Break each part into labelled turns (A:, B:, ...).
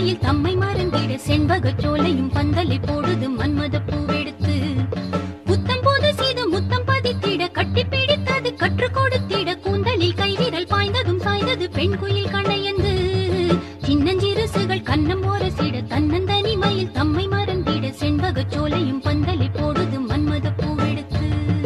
A: தனிமையில் தம்மை மறந்திட செண்பகச் சோலையும் பந்தலை போடுது மன்மத பூவெடுத்து புத்தம் போது செய்து முத்தம் பதித்திட கட்டி பிடித்தது கற்றுக் கொடுத்திட கூந்தலில் கைவிரல் பாய்ந்ததும் சாய்ந்தது பெண் குயில் கண்ணையந்து சின்னஞ்சிறுசுகள் கண்ணம் ஓரசிட தன்னந்தனிமையில் தம்மை மறந்திட செண்பகச் சோலையும் பந்தலை போடுது மன்மத பூவெடுத்து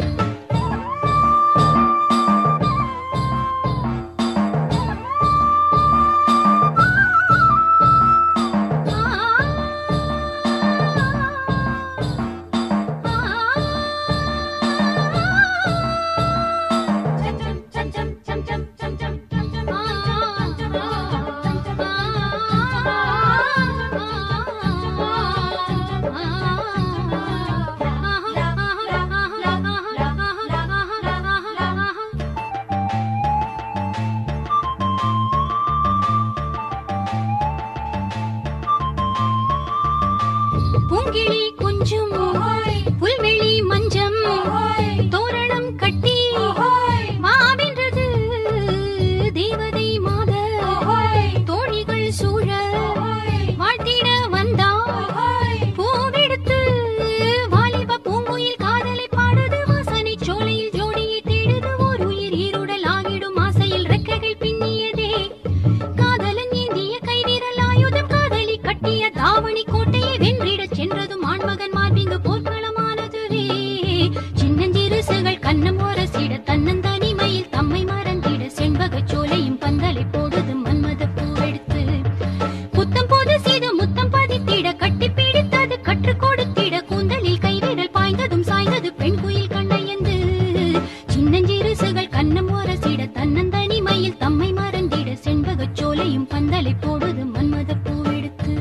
A: பூங்கிழி கொஞ்சம் புல்வெளி மஞ்சம் தோரணம் கட்டி மாவென்றது தேவதை மாத தோழிகள் சூழ வாழ்த்திட வந்தாள் பூவெடுத்து வாலிப பூங்குயில் காதலை பாடுது வாசனை சோலையில் ஜோடியை தேடுது ஓர் உயிர் ஈருடல் ஆகிடும் ஆசையில் ரெக்கைகள் பின்னியதே காதலன் ஏந்திய கைவிரல் ஆயுதம் காதலி கட்டிய தாவணி கோட்டையை வென்றிடச் சென்றதும் ஆண்மகன் மார்பிங்கு போர்க்களமானதுவே சின்னஞ்சிறுசுகள் கண்ணம் ஓரசிட தன்னந்தனிமையில் தம்மை மறந்திட செண்பகச் சோலையும் பந்தலை போடுது மன்மத பூவெடுத்து புத்தம் போது செய்து முத்தம் பதித்திட கட்டி பிடித்தது கற்றுக் கொடுத்திட கூந்தலில் கைவிரல் பாய்ந்ததும் சாய்ந்தது பெண் குயில் கண்ணையந்து சின்னஞ்சிறுசுகள் கண்ணம் ஓரசிட தன்னந்தனிமையில் தம்மை மறந்திட செண்பகச் சோலையும் பந்தலை போடுது மன்மத பூவெடுத்து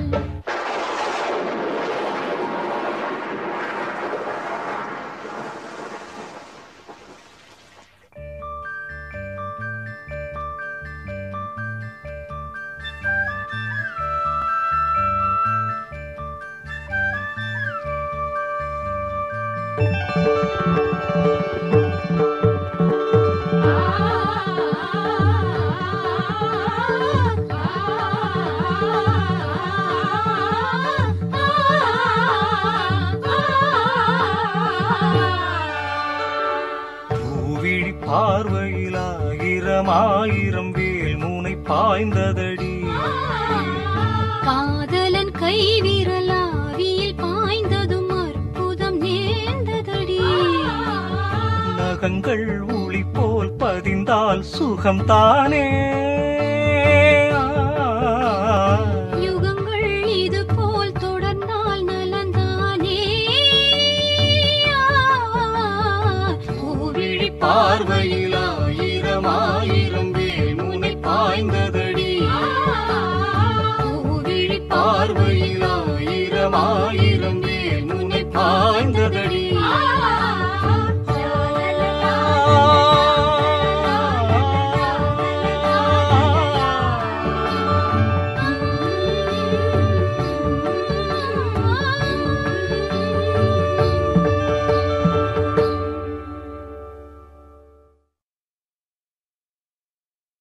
B: பூவிழி பார்வையில் ஆயிரம் ஆயிரம் வேல் மூனை பாய்ந்ததடி
A: காதலன் கைவிரலாவியில் பாய்ந்ததும் அற்புதம் நேர்ந்ததடி
B: நகங்கள் ஒளி போல் பதிந்தால் சுகம் தானே
A: யுகங்கள் இது போல் தொடர்ந்தால் நலந்தானே பூவிழி
B: பார்வையில் ஆயிரம் ஆயிரம்